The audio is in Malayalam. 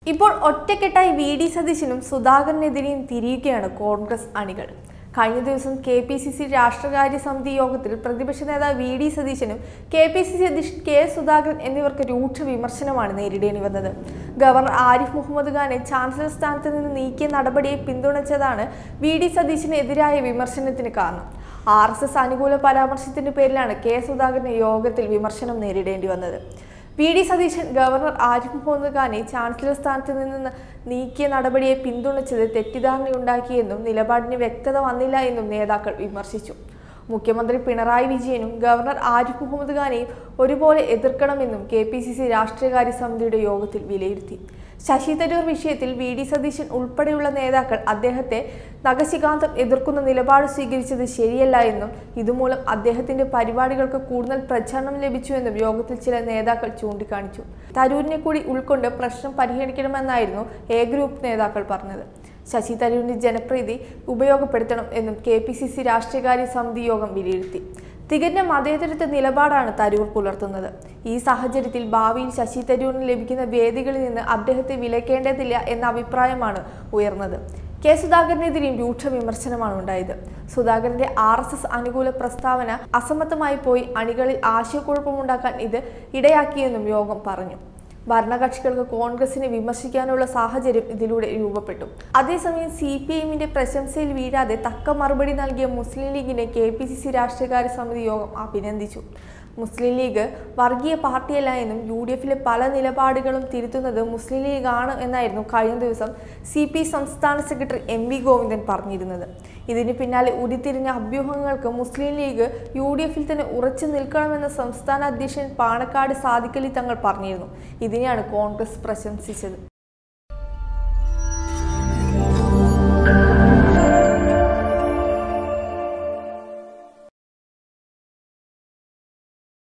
ഇപ്പോൾ ഒറ്റക്കെട്ടായി വി ഡി സതീശനും സുധാകരനെതിരെയും തിരിയുകയാണ് കോൺഗ്രസ് അണികൾ കഴിഞ്ഞ ദിവസം കെ പി സി സി രാഷ്ട്രകാര്യ സമിതി യോഗത്തിൽ പ്രതിപക്ഷ നേതാവ് വി ഡി സതീശനും കെ പി സി സി അധ്യക്ഷൻ കെ സുധാകരൻ എന്നിവർക്ക് രൂക്ഷ വിമർശനമാണ് നേരിടേണ്ടി വന്നത് ഗവർണർ ആരിഫ് മുഹമ്മദ് ഖാനെ ചാൻസലർ സ്ഥാനത്ത് നിന്ന് നീക്കിയ നടപടിയെ പിന്തുണച്ചതാണ് വി ഡി സതീശനെതിരായ വിമർശനത്തിന് കാരണം ആർ എസ് എസ് അനുകൂല പരാമർശത്തിന്റെ പേരിലാണ് കെ സുധാകരന് യോഗത്തിൽ വിമർശനം നേരിടേണ്ടി വന്നത് V D Satheesan governor Arif Muhammad ഖാനെ ചാൻസലർ സ്ഥാനത്ത് നിന്ന് നീക്കിയ നടപടിയെ പിന്തുണച്ചത് തെറ്റിദ്ധാരണയുണ്ടാക്കിയെന്നും നിലപാടിന് വ്യക്തത വന്നില്ല എന്നും നേതാക്കൾ വിമർശിച്ചു മുഖ്യമന്ത്രി പിണറായി വിജയനും ഗവർണർ ആരിഫ് മുഹമ്മദ് ഖാനെയും ഒരുപോലെ എതിർക്കണമെന്നും കെ പി സി സി രാഷ്ട്രീയകാര്യ സമിതിയുടെ യോഗത്തിൽ വിലയിരുത്തി ശശി തരൂർ വിഷയത്തിൽ വി ഡി സതീശൻ ഉൾപ്പെടെയുള്ള നേതാക്കൾ അദ്ദേഹത്തെ നഖശികാന്തം എതിർക്കുന്ന നിലപാട് സ്വീകരിച്ചത് ശരിയല്ല എന്നും ഇതുമൂലം അദ്ദേഹത്തിന്റെ പരിപാടികൾക്ക് കൂടുതൽ പ്രചാരണം ലഭിച്ചുവെന്നും യോഗത്തിൽ ചില നേതാക്കൾ ചൂണ്ടിക്കാണിച്ചു തരൂരിനെ കൂടി ഉൾക്കൊണ്ട് പ്രശ്നം പരിഹരിക്കണമെന്നായിരുന്നു എ ഗ്രൂപ്പ് നേതാക്കൾ പറഞ്ഞത് ശശി തരൂരിന്റെ ജനപ്രീതി ഉപയോഗപ്പെടുത്തണം എന്നും കെ പി സി സി രാഷ്ട്രീയകാര്യ സമിതി യോഗം വിലയിരുത്തി തികഞ്ഞ മതേതരത്വ നിലപാടാണ് തരൂർ പുലർത്തുന്നത് ഈ സാഹചര്യത്തിൽ ഭാവിയിൽ ശശി തരൂരിന് ലഭിക്കുന്ന വേദികളിൽ നിന്ന് അദ്ദേഹത്തെ വിലക്കേണ്ടതില്ല എന്ന അഭിപ്രായമാണ് ഉയർന്നത് കെ സുധാകരനെതിരെയും രൂക്ഷ വിമർശനമാണ് ഉണ്ടായത് സുധാകരന്റെ ആർ എസ് എസ് അനുകൂല പ്രസ്താവന അസമർത്ഥമായി പോയി അണികളിൽ ആശയക്കുഴപ്പമുണ്ടാക്കാൻ ഇത് ഇടയാക്കിയെന്നും യോഗം പറഞ്ഞു ഭരണകക്ഷികൾക്ക് കോൺഗ്രസിനെ വിമർശിക്കാനുള്ള സാഹചര്യം ഇതിലൂടെ രൂപപ്പെട്ടു അതേസമയം സി പി എമ്മിന്റെ പ്രശംസയിൽ വീഴാതെ തക്ക മറുപടി നൽകിയ മുസ്ലിം ലീഗിനെ കെ പി സി സി രാഷ്ട്രീയകാര്യ സമിതി യോഗം അഭിനന്ദിച്ചു മുസ്ലിം ലീഗ് വർഗീയ പാർട്ടിയല്ല എന്നും യു ഡി എഫിലെ പല നിലപാടുകളും തിരുത്തുന്നത് മുസ്ലിം ലീഗ് ആണ് എന്നായിരുന്നു കഴിഞ്ഞ ദിവസം സി പി സംസ്ഥാന സെക്രട്ടറി എം വി ഗോവിന്ദൻ പറഞ്ഞിരുന്നത് ഇതിന് പിന്നാലെ ഉരുത്തിരിഞ്ഞ അഭ്യൂഹങ്ങൾക്ക് മുസ്ലിം ലീഗ് യു ഡി എഫിൽ തന്നെ ഉറച്ചു നിൽക്കണമെന്ന് സംസ്ഥാന അധ്യക്ഷൻ പാണക്കാട് സാദിഖലി തങ്ങൾ പറഞ്ഞിരുന്നു ഇതിനെയാണ് കോൺഗ്രസ് പ്രശംസിച്ചത്